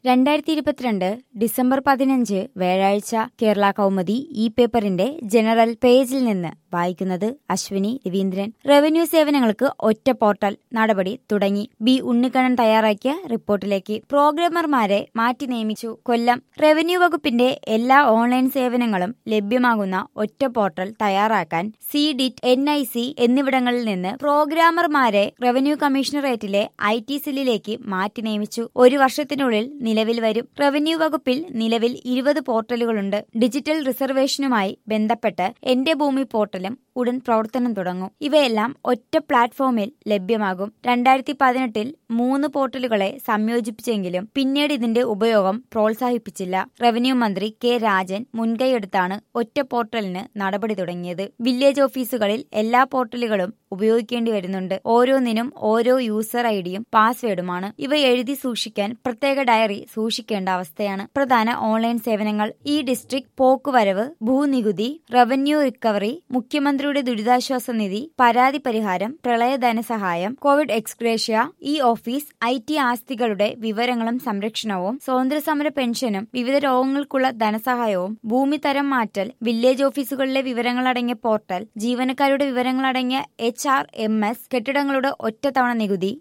രണ്ടായിരത്തി ഇരുപത്തിരണ്ട് ഡിസംബർ പതിനഞ്ച് വ്യാഴാഴ്ച കേരള കൗമുദി ഈ പേപ്പറിന്റെ ജനറൽ പേജിൽ നിന്ന് വായിക്കുന്നത് അശ്വിനി രവീന്ദ്രൻ റവന്യൂ സേവനങ്ങൾക്ക് ഒറ്റ പോർട്ടൽ നടപടി തുടങ്ങി ബി ഉണ്ണിക്കണ്ണൻ തയ്യാറാക്കിയ റിപ്പോർട്ടിലേക്ക് പ്രോഗ്രാമർമാരെ മാറ്റി നിയമിച്ചു കൊല്ലം റവന്യൂ വകുപ്പിന്റെ എല്ലാ ഓൺലൈൻ സേവനങ്ങളും ലഭ്യമാകുന്ന ഒറ്റ പോർട്ടൽ തയ്യാറാക്കാൻ C DIT N I C എന്നിവിടങ്ങളിൽ നിന്ന് പ്രോഗ്രാമർമാരെ റവന്യൂ കമ്മീഷണറേറ്റിലെ ഐ ടി സെല്ലിലേക്ക് മാറ്റി നിയമിച്ചു ഒരു വർഷത്തിനുള്ളിൽ നിലവിൽ വരും റവന്യൂ വകുപ്പിൽ നിലവിൽ ഇരുപത് പോർട്ടലുകളുണ്ട് ഡിജിറ്റൽ റിസർവേഷനുമായി ബന്ധപ്പെട്ട് എന്റെ ഭൂമി പോർട്ടലും ഉടൻ പ്രവർത്തനം തുടങ്ങും ഇവയെല്ലാം ഒറ്റ പ്ലാറ്റ്ഫോമിൽ ലഭ്യമാകും രണ്ടായിരത്തി പതിനെട്ടിൽ മൂന്ന് പോർട്ടലുകളെ സംയോജിപ്പിച്ചെങ്കിലും പിന്നീട് ഇതിന്റെ ഉപയോഗം പ്രോത്സാഹിപ്പിച്ചില്ല റവന്യൂ മന്ത്രി കെ രാജൻ മുൻകൈയെടുത്താണ് ഒറ്റ പോർട്ടലിന് നടപടി തുടങ്ങിയത് വില്ലേജ് ഓഫീസുകളിൽ എല്ലാ പോർട്ടലുകളും ഉപയോഗിക്കേണ്ടി വരുന്നുണ്ട് ഓരോന്നിനും ഓരോ യൂസർ ഐഡിയും പാസ്വേഡുമാണ് ഇവ എഴുതി സൂക്ഷിക്കാൻ പ്രത്യേക ഡയറി സൂക്ഷിക്കേണ്ട അവസ്ഥയാണ് പ്രധാന ഓൺലൈൻ സേവനങ്ങൾ ഈ ഡിസ്ട്രിക്ട് പോക്കുവരവ് ഭൂനികുതി റവന്യൂ റിക്കവറി മുഖ്യമന്ത്രിയുടെ ദുരിതാശ്വാസ നിധി പരാതി പരിഹാരം പ്രളയ ധനസഹായം Covid ex gratia E office I T ആസ്തികളുടെ വിവരങ്ങളും സംരക്ഷണവും സ്വാതന്ത്ര്യസമര പെൻഷനും വിവിധ രോഗങ്ങൾക്കുള്ള ധനസഹായവും ഭൂമി തരം മാറ്റൽ വില്ലേജ് ഓഫീസുകളിലെ വിവരങ്ങളടങ്ങിയ പോർട്ടൽ ജീവനക്കാരുടെ വിവരങ്ങളടങ്ങിയ എച്ച് ആർ എം എസ് കെട്ടിടങ്ങളുടെ ഒറ്റത്തവണ നികുതി